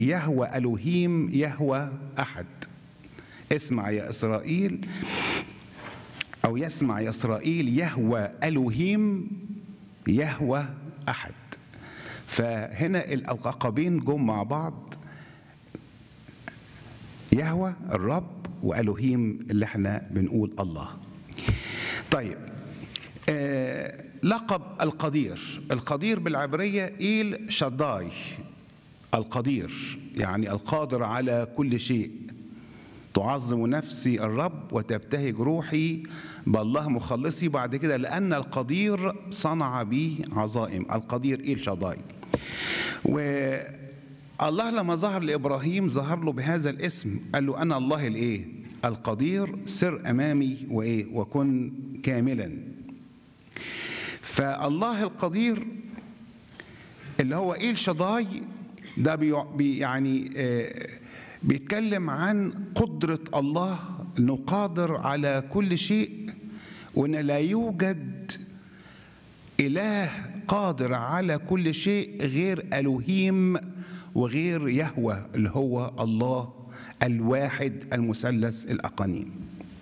يهوى الوهيم يهوى احد اسمع يا اسرائيل او يسمع يا اسرائيل يهوى الوهيم يهوى احد فهنا الالقابين جم مع بعض يهوى الرب والوهيم اللي احنا بنقول الله طيب آه لقب القدير القدير بالعبريه ايل شداي القدير يعني القادر على كل شيء تعظم نفسي الرب وتبتهج روحي بالله مخلصي بعد كده لأن القدير صنع بي عظائم القدير إيل شداي والله لما ظهر لإبراهيم ظهر له بهذا الاسم قال له أنا الله الإيه القدير سر أمامي وإيه وكن كاملا فالله القدير اللي هو إيل شداي ده بي يعني آه بيتكلم عن قدرة الله انه قادر على كل شيء وان لا يوجد اله قادر على كل شيء غير الوهيم وغير يهوى اللي هو الله الواحد المثلث الاقانيم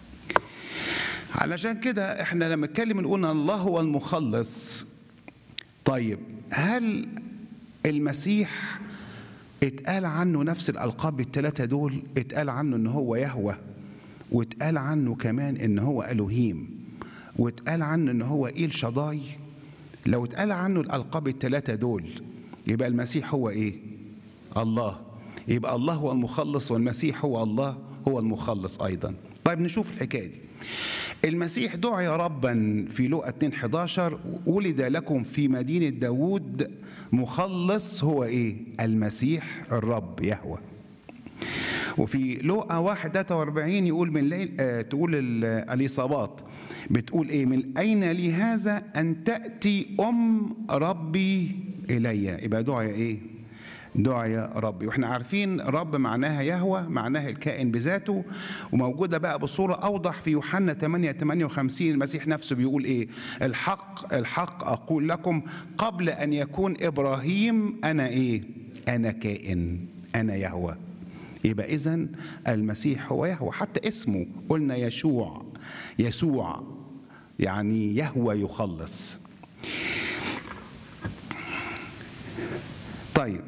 علشان كده احنا لما نتكلم نقول ان الله هو المخلص طيب هل المسيح اتقال عنه نفس الألقاب الثلاثة دول اتقال عنه إن هو يهوى واتقال عنه كمان إن هو ألوهيم واتقال عنه إن هو إيل شضاي لو اتقال عنه الألقاب الثلاثة دول يبقى المسيح هو إيه؟ الله يبقى الله هو المخلص والمسيح هو الله هو المخلص أيضا طيب نشوف الحكاية دي المسيح دعي ربا في لوقا 2 11 ولد لكم في مدينة داوود مخلص هو ايه المسيح الرب يهوى وفي لوقا 1 43 يقول من ليل آه تقول اليصابات بتقول ايه من اين لي هذا ان تاتي ام ربي الي يبقى دعي ايه دعي ربي واحنا عارفين رب معناها يهوى معناها الكائن بذاته وموجوده بقى بصوره اوضح في يوحنا 8 58 المسيح نفسه بيقول ايه الحق الحق اقول لكم قبل ان يكون ابراهيم انا ايه انا كائن انا يهوى يبقى اذا المسيح هو يهوى حتى اسمه قلنا يشوع يسوع يعني يهوى يخلص طيب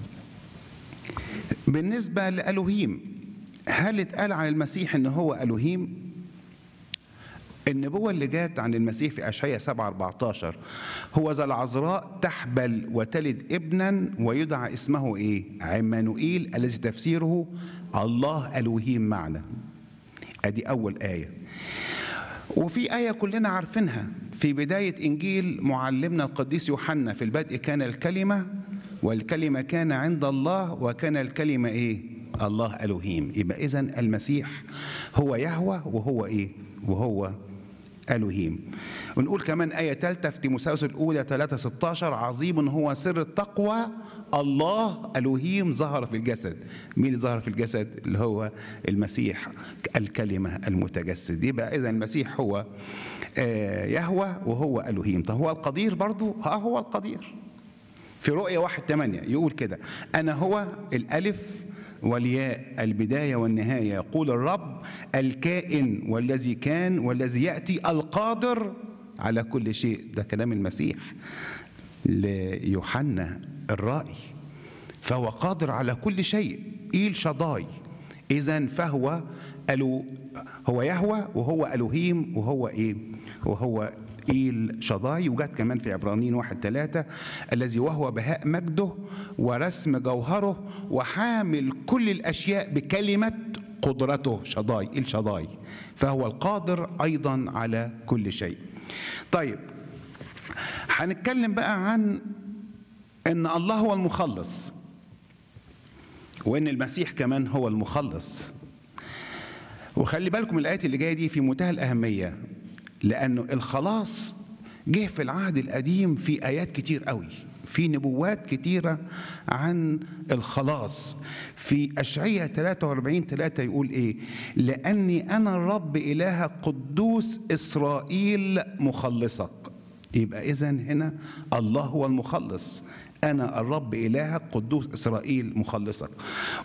بالنسبة لألوهيم هل اتقال عن المسيح ان هو ألوهيم؟ النبوة اللي جات عن المسيح في أشعياء 7 14 هو ذا العذراء تحبل وتلد ابنا ويدعى اسمه ايه؟ عمانوئيل الذي تفسيره الله ألوهيم معنا. ادي أول آية. وفي آية كلنا عارفينها في بداية إنجيل معلمنا القديس يوحنا في البدء كان الكلمة والكلمة كان عند الله وكان الكلمة إيه؟ الله ألوهيم يبقى إذا المسيح هو يهوى وهو إيه؟ وهو ألوهيم ونقول كمان آية ثالثة في تيموثاوس الأولى 3 16 عظيم هو سر التقوى الله ألوهيم ظهر في الجسد مين اللي ظهر في الجسد اللي هو المسيح الكلمة المتجسد يبقى إذا المسيح هو يهوى وهو ألوهيم طب هو القدير برضو ها هو القدير في رؤية واحد ثمانية يقول كده أنا هو الألف والياء البداية والنهاية يقول الرب الكائن والذي كان والذي يأتي القادر على كل شيء ده كلام المسيح ليوحنا الرائي فهو قادر على كل شيء إيل شضاي إذا فهو ألو هو يهوى وهو ألوهيم وهو إيه وهو إيل شضاي وجت كمان في عبرانيين واحد ثلاثة الذي وهو بهاء مجده ورسم جوهره وحامل كل الأشياء بكلمة قدرته شضاي إيل شضاي فهو القادر أيضا على كل شيء طيب هنتكلم بقى عن ان الله هو المخلص وان المسيح كمان هو المخلص وخلي بالكم الايات اللي جايه دي في منتهى الاهميه لانه الخلاص جه في العهد القديم في ايات كتير قوي في نبوات كتيرة عن الخلاص في أشعية 43 3 يقول إيه لأني أنا الرب إله قدوس إسرائيل مخلصك يبقى إذا هنا الله هو المخلص انا الرب الهك قدوس اسرائيل مخلصك